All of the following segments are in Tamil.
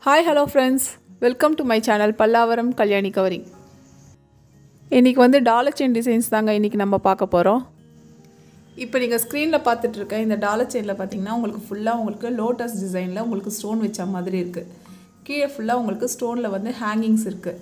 hi hello friends welcome to my channel Pallavaram Kalyani covering இன்றைக்கி வந்து டாலர் செயின் டிசைன்ஸ் தாங்க இன்றைக்கி நம்ம பார்க்க போகிறோம் இப்போ நீங்கள் ஸ்க்ரீனில் பார்த்துட்டு இருக்க இந்த டாலர் செயினில் பார்த்தீங்கன்னா உங்களுக்கு ஃபுல்லாக உங்களுக்கு லோட்டஸ் டிசைனில் உங்களுக்கு ஸ்டோன் வச்ச மாதிரி இருக்குது கீழே ஃபுல்லாக உங்களுக்கு ஸ்டோனில் வந்து ஹேங்கிங்ஸ் இருக்குது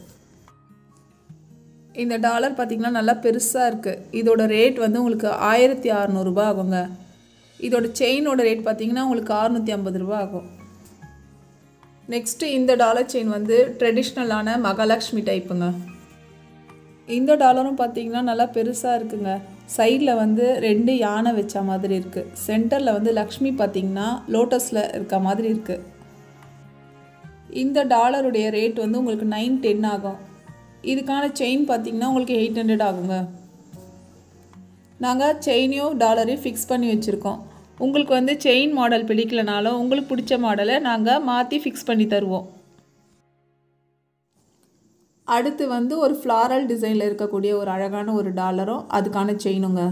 இந்த டாலர் பார்த்திங்கன்னா நல்லா பெருசாக இருக்குது இதோட ரேட் வந்து உங்களுக்கு ஆயிரத்தி அறநூறுபா ஆகுங்க இதோட செயினோட ரேட் பார்த்தீங்கன்னா உங்களுக்கு அறுநூற்றி ஐம்பது ரூபா ஆகும் நெக்ஸ்ட்டு இந்த டாலர் செயின் வந்து ட்ரெடிஷ்னலான மகாலட்சுமி டைப்புங்க இந்த டாலரும் பார்த்தீங்கன்னா நல்லா பெருசாக இருக்குங்க சைடில் வந்து ரெண்டு யானை வச்ச மாதிரி இருக்குது சென்டரில் வந்து லக்ஷ்மி பார்த்தீங்கன்னா லோட்டஸில் இருக்க மாதிரி இருக்குது இந்த டாலருடைய ரேட் வந்து உங்களுக்கு நைன் டென் ஆகும் இதுக்கான செயின் பார்த்தீங்கன்னா உங்களுக்கு எயிட் ஹண்ட்ரட் ஆகுங்க நாங்கள் செயினையும் டாலரையும் ஃபிக்ஸ் பண்ணி வச்சுருக்கோம் உங்களுக்கு வந்து செயின் மாடல் பிடிக்கலனாலும் உங்களுக்கு பிடிச்ச மாடலை நாங்கள் மாற்றி ஃபிக்ஸ் பண்ணி தருவோம் அடுத்து வந்து ஒரு ஃப்ளாரல் டிசைனில் இருக்கக்கூடிய ஒரு அழகான ஒரு டாலரும் அதுக்கான செயினுங்க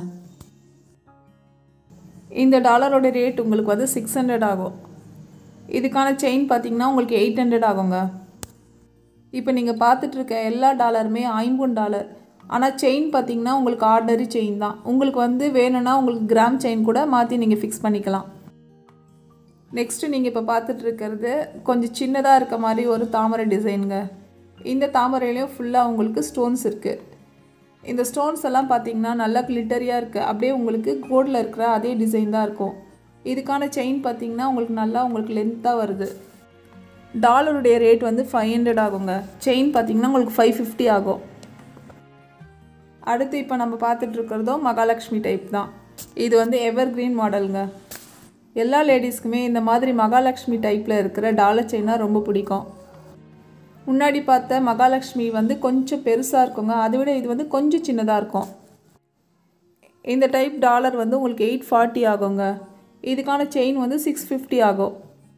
இந்த டாலரோட ரேட் உங்களுக்கு வந்து சிக்ஸ் ஹண்ட்ரட் ஆகும் இதுக்கான செயின் பார்த்தீங்கன்னா உங்களுக்கு எயிட் ஹண்ட்ரட் ஆகுங்க இப்போ நீங்கள் பார்த்துட்ருக்க எல்லா டாலருமே ஐம்பொன் டாலர் ஆனால் செயின் பார்த்தீங்கன்னா உங்களுக்கு ஆர்டினரி செயின் தான் உங்களுக்கு வந்து வேணும்னா உங்களுக்கு கிராம் செயின் கூட மாற்றி நீங்கள் ஃபிக்ஸ் பண்ணிக்கலாம் நெக்ஸ்ட்டு நீங்கள் இப்போ பார்த்துட்டு இருக்கிறது கொஞ்சம் சின்னதாக இருக்க மாதிரி ஒரு தாமரை டிசைனுங்க இந்த தாமரையிலையும் ஃபுல்லாக உங்களுக்கு ஸ்டோன்ஸ் இருக்குது இந்த ஸ்டோன்ஸ் எல்லாம் பார்த்தீங்கன்னா நல்லா கிளிட்டரியாக இருக்குது அப்படியே உங்களுக்கு கோல்டில் இருக்கிற அதே டிசைன் தான் இருக்கும் இதுக்கான செயின் பார்த்தீங்கன்னா உங்களுக்கு நல்லா உங்களுக்கு லென்த்தாக வருது டாலருடைய ரேட் வந்து ஃபைவ் ஹண்ட்ரட் ஆகுங்க செயின் பார்த்தீங்கன்னா உங்களுக்கு ஃபைவ் ஃபிஃப்டி ஆகும் அடுத்து இப்போ நம்ம பார்த்துட்டு இருக்கிறதும் மகாலட்சுமி டைப் தான் இது வந்து எவர் கிரீன் மாடலுங்க எல்லா லேடிஸ்க்குமே இந்த மாதிரி மகாலட்சுமி டைப்பில் இருக்கிற டாலர் செயினா ரொம்ப பிடிக்கும் முன்னாடி பார்த்த மகாலட்சுமி வந்து கொஞ்சம் பெருசாக இருக்குங்க அதை விட இது வந்து கொஞ்சம் சின்னதாக இருக்கும் இந்த டைப் டாலர் வந்து உங்களுக்கு எயிட் ஃபார்ட்டி ஆகுங்க இதுக்கான செயின் வந்து சிக்ஸ் ஃபிஃப்டி ஆகும்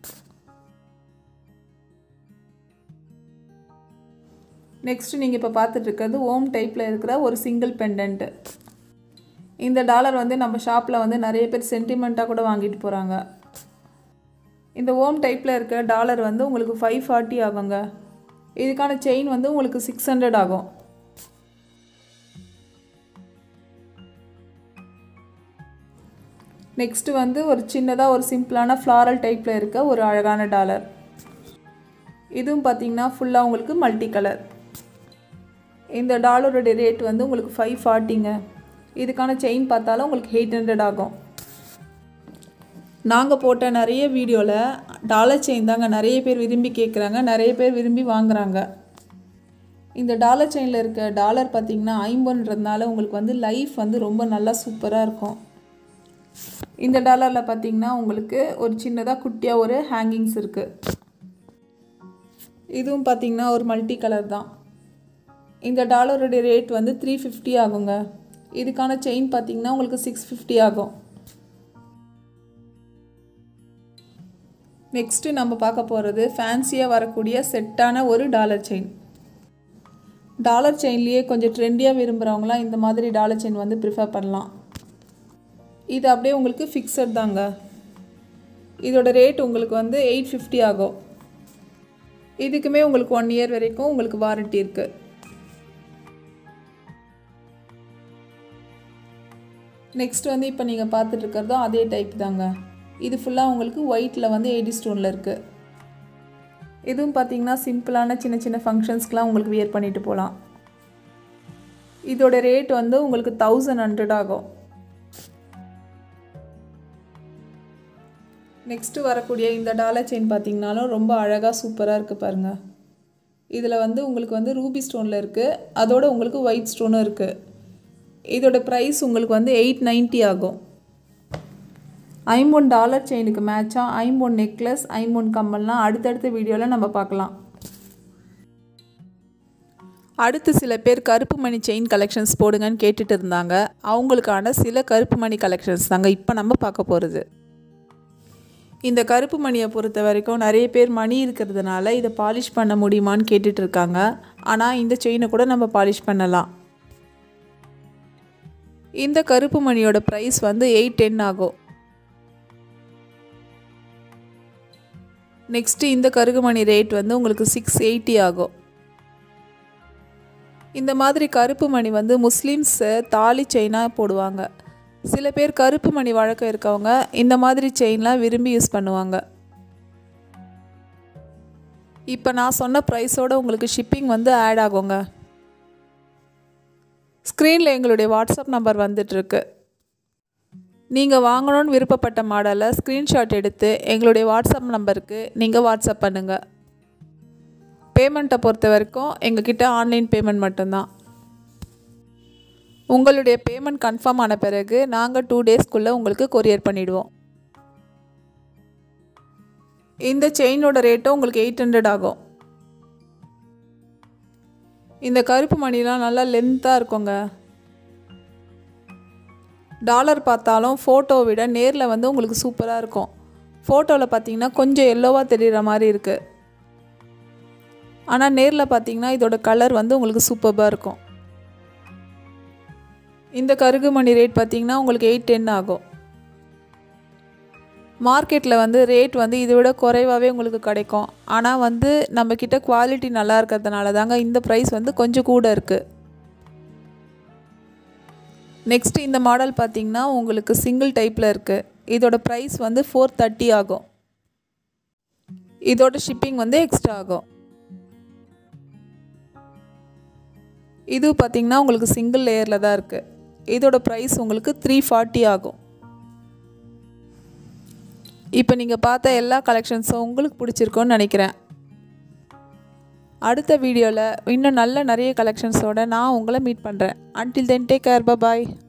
நெக்ஸ்ட்டு நீங்கள் இப்போ பார்த்துட்டு இருக்கிறது ஓம் டைப்பில் இருக்கிற ஒரு சிங்கிள் பெண்டன்ட்டு இந்த டாலர் வந்து நம்ம ஷாப்பில் வந்து நிறைய பேர் சென்டிமெண்ட்டாக கூட வாங்கிட்டு போகிறாங்க இந்த ஓம் டைப்பில் இருக்க டாலர் வந்து உங்களுக்கு ஃபைவ் ஃபார்ட்டி ஆகுங்க இதுக்கான செயின் வந்து உங்களுக்கு சிக்ஸ் ஹண்ட்ரட் ஆகும் நெக்ஸ்ட்டு வந்து ஒரு சின்னதாக ஒரு சிம்பிளான ஃப்ளாரல் டைப்பில் இருக்க ஒரு அழகான டாலர் இதுவும் பார்த்தீங்கன்னா ஃபுல்லாக உங்களுக்கு மல்டி கலர் இந்த டாலருடைய ரேட் வந்து உங்களுக்கு ஃபைவ் ஃபார்ட்டிங்க இதுக்கான செயின் பார்த்தாலும் உங்களுக்கு எயிட் ஹண்ட்ரட் ஆகும் நாங்கள் போட்ட நிறைய வீடியோவில் டாலர் செயின் தாங்க நிறைய பேர் விரும்பி கேட்குறாங்க நிறைய பேர் விரும்பி வாங்குறாங்க இந்த டாலர் செயினில் இருக்க டாலர் பார்த்திங்கன்னா ஐம்பொன்றதுனால உங்களுக்கு வந்து லைஃப் வந்து ரொம்ப நல்லா சூப்பராக இருக்கும் இந்த டாலரில் பார்த்திங்கன்னா உங்களுக்கு ஒரு சின்னதாக குட்டியாக ஒரு ஹேங்கிங்ஸ் இருக்குது இதுவும் பார்த்திங்கன்னா ஒரு மல்டி கலர் தான் இந்த டாலருடைய ரேட் வந்து த்ரீ ஃபிஃப்டி ஆகுங்க இதுக்கான செயின் பார்த்திங்கன்னா உங்களுக்கு சிக்ஸ் ஃபிஃப்டி ஆகும் நெக்ஸ்ட்டு நம்ம பார்க்க போகிறது ஃபேன்சியாக வரக்கூடிய செட்டான ஒரு டாலர் செயின் டாலர் செயின்லேயே கொஞ்சம் ட்ரெண்டியாக விரும்புகிறவங்களாம் இந்த மாதிரி டாலர் செயின் வந்து ப்ரிஃபர் பண்ணலாம் இது அப்படியே உங்களுக்கு ஃபிக்ஸட் தாங்க இதோட ரேட் உங்களுக்கு வந்து எயிட் ஃபிஃப்டி ஆகும் இதுக்குமே உங்களுக்கு ஒன் இயர் வரைக்கும் உங்களுக்கு வாரண்ட்டி இருக்குது நெக்ஸ்ட் வந்து இப்போ நீங்கள் பார்த்துட்டு இருக்கிறதும் அதே டைப் தாங்க இது ஃபுல்லாக உங்களுக்கு ஒயிட்டில் வந்து எயிட்டி ஸ்டோனில் இருக்குது இதுவும் பார்த்தீங்கன்னா சிம்பிளான சின்ன சின்ன ஃபங்க்ஷன்ஸ்க்கெலாம் உங்களுக்கு வியர் பண்ணிட்டு போகலாம் இதோட ரேட் வந்து உங்களுக்கு தௌசண்ட் ஹண்ட்ரட் ஆகும் நெக்ஸ்ட்டு வரக்கூடிய இந்த டாலர் செயின் பார்த்தீங்கனாலும் ரொம்ப அழகாக சூப்பராக இருக்குது பாருங்கள் இதில் வந்து உங்களுக்கு வந்து ரூபி ஸ்டோனில் இருக்குது அதோட உங்களுக்கு ஒயிட் ஸ்டோனும் இருக்குது இதோட ப்ரைஸ் உங்களுக்கு வந்து எயிட் நைன்ட்டி ஆகும் ஐம்பொன் டாலர் செயினுக்கு மேட்சாக ஐம்பொன் நெக்லஸ் ஐம்பொன் கம்மல்லாம் அடுத்தடுத்த வீடியோவில் நம்ம பார்க்கலாம் அடுத்து சில பேர் கருப்பு மணி செயின் கலெக்ஷன்ஸ் போடுங்கன்னு கேட்டுட்டு இருந்தாங்க அவங்களுக்கான சில கருப்பு மணி கலெக்ஷன்ஸ் தாங்க இப்போ நம்ம பார்க்க போகிறது இந்த கருப்பு மணியை பொறுத்த வரைக்கும் நிறைய பேர் மணி இருக்கிறதுனால இதை பாலிஷ் பண்ண முடியுமான்னு கேட்டுட்டு இருக்காங்க ஆனால் இந்த செயினை கூட நம்ம பாலிஷ் பண்ணலாம் இந்த கருப்பு மணியோட ப்ரைஸ் வந்து எயிட் டென் ஆகும் நெக்ஸ்ட்டு இந்த கருகுமணி ரேட் வந்து உங்களுக்கு சிக்ஸ் எயிட்டி ஆகும் இந்த மாதிரி கருப்பு மணி வந்து முஸ்லீம்ஸு தாலி செயினாக போடுவாங்க சில பேர் கருப்பு மணி வழக்கம் இருக்கவங்க இந்த மாதிரி செயின்லாம் விரும்பி யூஸ் பண்ணுவாங்க இப்போ நான் சொன்ன ப்ரைஸோடு உங்களுக்கு ஷிப்பிங் வந்து ஆட் ஆகுங்க ஸ்க்ரீனில் எங்களுடைய வாட்ஸ்அப் நம்பர் வந்துட்டுருக்கு நீங்கள் வாங்கணும்னு விருப்பப்பட்ட மாடலை ஸ்க்ரீன்ஷாட் எடுத்து எங்களுடைய வாட்ஸ்அப் நம்பருக்கு நீங்கள் வாட்ஸ்அப் பண்ணுங்கள் பேமெண்ட்டை பொறுத்த வரைக்கும் எங்ககிட்ட ஆன்லைன் பேமெண்ட் மட்டும்தான் உங்களுடைய பேமெண்ட் கன்ஃபார்ம் ஆன பிறகு நாங்கள் டூ டேஸ்க்குள்ளே உங்களுக்கு கொரியர் பண்ணிவிடுவோம் இந்த செயினோட ரேட்டும் உங்களுக்கு எயிட் ஹண்ட்ரட் ஆகும் இந்த கருப்பு மணிலாம் நல்லா லென்த்தாக இருக்குங்க டாலர் பார்த்தாலும் ஃபோட்டோவை விட நேரில் வந்து உங்களுக்கு சூப்பராக இருக்கும் ஃபோட்டோவில் பார்த்தீங்கன்னா கொஞ்சம் எல்லோவாக தெரிகிற மாதிரி இருக்குது ஆனால் நேரில் பார்த்தீங்கன்னா இதோட கலர் வந்து உங்களுக்கு சூப்பராக இருக்கும் இந்த கருகு மணி ரேட் பார்த்தீங்கன்னா உங்களுக்கு எயிட் டென் ஆகும் மார்க்கெட்டில் வந்து ரேட் வந்து இதை விட குறைவாகவே உங்களுக்கு கிடைக்கும் ஆனால் வந்து நம்மக்கிட்ட குவாலிட்டி நல்லா இருக்கிறதுனால தாங்க இந்த ப்ரைஸ் வந்து கொஞ்சம் கூட இருக்குது நெக்ஸ்ட் இந்த மாடல் பார்த்தீங்கன்னா உங்களுக்கு சிங்கிள் டைப்பில் இருக்குது இதோட ப்ரைஸ் வந்து ஃபோர் தேர்ட்டி ஆகும் இதோட ஷிப்பிங் வந்து எக்ஸ்ட்ரா ஆகும் இது பார்த்தீங்கன்னா உங்களுக்கு சிங்கிள் லேயரில் தான் இருக்குது இதோட ப்ரைஸ் உங்களுக்கு த்ரீ ஃபார்ட்டி ஆகும் இப்போ நீங்கள் பார்த்த எல்லா கலெக்ஷன்ஸும் உங்களுக்கு பிடிச்சிருக்கோன்னு நினைக்கிறேன் அடுத்த வீடியோவில் இன்னும் நல்ல நிறைய கலெக்ஷன்ஸோடு நான் உங்களை மீட் பண்ணுறேன் அன்டில் தென் டேக் கேர் பாய்